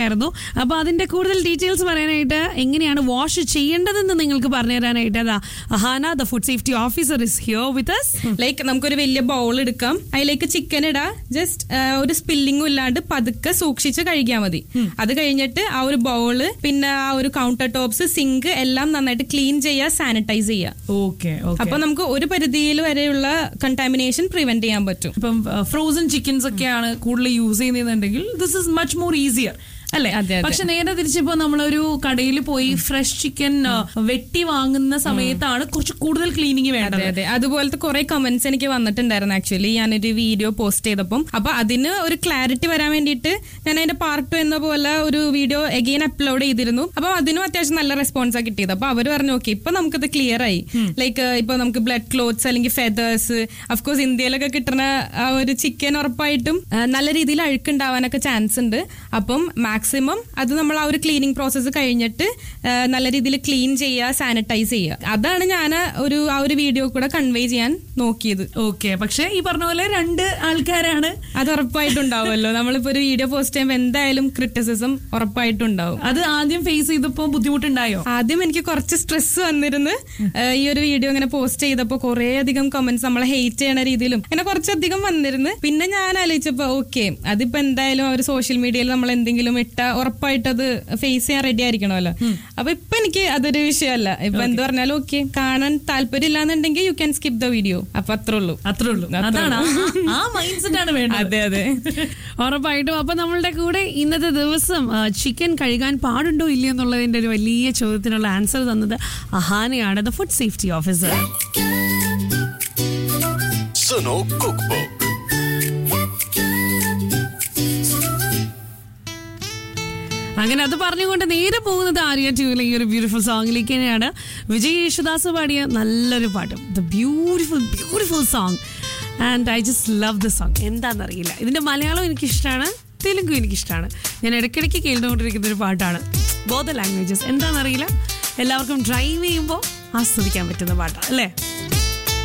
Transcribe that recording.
ആയിരുന്നു അപ്പൊ അതിന്റെ കൂടുതൽ ഡീറ്റെയിൽസ് പറയാനായിട്ട് എങ്ങനെയാണ് വാഷ് ചെയ്യേണ്ടതെന്ന് നിങ്ങൾക്ക് പറഞ്ഞു തരാനായിട്ട് അതാ Ahana the food safety officer is here with us like നമുക്കൊരു വലിയ ബൗൾ എടുക്കാം അതിലേക്ക് ചിക്കൻ ഇടാ ജസ്റ്റ് ഒരു സ്പില്ലിങ്ങും ഇല്ലാണ്ട് പതുക്കെ സൂക്ഷിച്ച് കഴിക്കാൻ മതി അത് കഴിഞ്ഞിട്ട് ആ ഒരു ബൗള് പിന്നെ ആ ഒരു കൗണ്ടർ ടോപ്സ് സിങ്ക് എല്ലാം നന്നായിട്ട് ക്ലീൻ ചെയ്യുക സാനിറ്റൈസ് ചെയ്യുക ഓക്കെ അപ്പൊ നമുക്ക് ഒരു പരിധിയിൽ വരെയുള്ള കണ്ടാമിനേഷൻ പ്രിവെന്റ് ചെയ്യാൻ പറ്റും ഇപ്പം ഫ്രോസൺ ചിക്കൻസ് ഒക്കെയാണ് കൂടുതൽ യൂസ് ചെയ്യുന്നതെന്നുണ്ടെങ്കിൽ this is much more easier അല്ലെ അതെ, അതെ. പക്ഷെ നേരെ തിരിച്ചപ്പോ നമ്മളൊരു കടയിൽ പോയി ഫ്രഷ് ചിക്കൻ വെട്ടി വാങ്ങുന്ന സമയത്താണ് കുറച്ച് കൂടുതൽ ക്ലീനിങ് അതെ വേണ്ടത് അതെ അതുപോലത്തെ കുറെ കമന്റ്സ് എനിക്ക് വന്നിട്ടുണ്ടായിരുന്നു ആക്ച്വലി ഞാനൊരു വീഡിയോ പോസ്റ്റ് ചെയ്തപ്പം അപ്പൊ അതിന് ഒരു ക്ലാരിറ്റി വരാൻ വേണ്ടിയിട്ട് ഞാൻ അതിന്റെ പാർട്ട് ടു എന്ന പോലെ ഒരു വീഡിയോ എഗെയിൻ അപ്ലോഡ് ചെയ്തിരുന്നു അപ്പൊ അതിനും അത്യാവശ്യം നല്ല റെസ്പോൺസ് ആ കിട്ടിയത് അപ്പൊ അവർ പറഞ്ഞു ഓക്കെ ഇപ്പൊ നമുക്കത് ക്ലിയർ ആയി ലൈക്ക് ഇപ്പൊ നമുക്ക് ബ്ലഡ് ക്ലോത്ത്സ് അല്ലെങ്കിൽ ഫെദേഴ്സ് അഫ്കോഴ്സ് ഇന്ത്യയിലൊക്കെ കിട്ടുന്ന ആ ഒരു ചിക്കൻ ഉറപ്പായിട്ടും ആ, നല്ല രീതിയിൽ അഴുക്കുണ്ടാവാനൊക്കെ ചാൻസ് ഉണ്ട് അപ്പം മാക്സിമം അത് നമ്മൾ ആ ഒരു ക്ലീനിങ് പ്രോസസ്സ് കഴിഞ്ഞിട്ട് ആ, നല്ല രീതിയിൽ ക്ലീൻ ചെയ്യുക സാനിറ്റൈസ് ചെയ്യുക അതാണ് ഞാൻ ഒരു ആ ഒരു വീഡിയോ കൂടെ കൺവേ ചെയ്യാൻ നോക്കിയത് ഓക്കെ പക്ഷെ ഈ പറഞ്ഞ പോലെ രണ്ട് ആൾക്കാരാണ് അത് ഉറപ്പായിട്ടുണ്ടാവുമല്ലോ നമ്മളിപ്പോ ഒരു വീഡിയോ പോസ്റ്റ് ചെയ്യുമ്പോൾ എന്തായാലും ക്രിറ്റിസിസം ഉറപ്പായിട്ടുണ്ടാവും അത് ആദ്യം ഫേസ് ചെയ്തപ്പോ ബുദ്ധിമുട്ടുണ്ടായോ ആദ്യം എനിക്ക് കുറച്ച് സ്ട്രെസ് വന്നിരുന്ന് ഏഹ് ഈ ഒരു വീഡിയോ ഇങ്ങനെ പോസ്റ്റ് ചെയ്തപ്പോൾ കുറേ അധികം കമന്റ്സ് നമ്മളെ ഹെയ്റ്റ് ചെയ്യണ രീതിയിലും അങ്ങനെ കുറച്ചധികം വന്നിരുന്ന് പിന്നെ ഞാൻ ആലോചിച്ചപ്പോ ഓക്കെ അതിപ്പോ എന്തായാലും അവർ സോഷ്യൽ മീഡിയയിൽ നമ്മൾ എന്തെങ്കിലും ഇട്ട ഉറപ്പായിട്ട് അത് ഫേസ് ചെയ്യാൻ റെഡി ആയിരിക്കണമല്ലോ അപ്പൊ ഇപ്പൊ എനിക്ക് അതൊരു വിഷയമല്ല ഇപ്പൊ എന്ത് പറഞ്ഞാലും ഓക്കെ കാണാൻ താല്പര്യം ഇല്ലാന്നുണ്ടെങ്കിൽ you can skip the video അപ്പൊ അത്രേ ഉള്ളൂ അത്രേ ഉള്ളൂ അതാണ് ആ- ആ മൈൻഡ് സെറ്റ് ആണ് വേണ്ടത് അതെ അതെ ഉറപ്പായിട്ടും അപ്പൊ നമ്മളുടെ കൂടെ ഇന്നത്തെ ദിവസം ചിക്കൻ കഴുകാൻ പാടുണ്ടോ ഇല്ലയോ എന്നുള്ളതിന്റെ ഒരു വലിയ ചോദ്യത്തിനുള്ള ആൻസർ തന്നത് അഹാനയാണ് ദ ഫുഡ് സേഫ്റ്റി ഓഫീസർ സുനോ കുക്ക് ബുക്ക് അങ്ങനെ അത് പറഞ്ഞുകൊണ്ട് നേരെ പോകുന്നത് ആര്യ ട്യൂലെ ഈ ഒരു ബ്യൂട്ടിഫുൾ സോങ്ങിലേക്ക് തന്നെയാണ് വിജയ് യേശുദാസ് പാടിയ നല്ലൊരു പാട്ടും the beautiful beautiful song and I just love the song എന്താണെന്നറിയില്ല ഇതിന്റെ മലയാളം എനിക്കിഷ്ടമാണ് തെലുങ്കും എനിക്കിഷ്ടമാണ് ഞാൻ ഇടയ്ക്കിടയ്ക്ക് കേട്ടുകൊണ്ടിരിക്കുന്ന ഒരു പാട്ടാണ് ബോധ ലാംഗ്വേജസ് എന്താണെന്നറിയില്ല എല്ലാവർക്കും ഡ്രൈവ് ചെയ്യുമ്പോൾ ആസ്വദിക്കാൻ പറ്റുന്ന പാട്ടാണ് അല്ലേ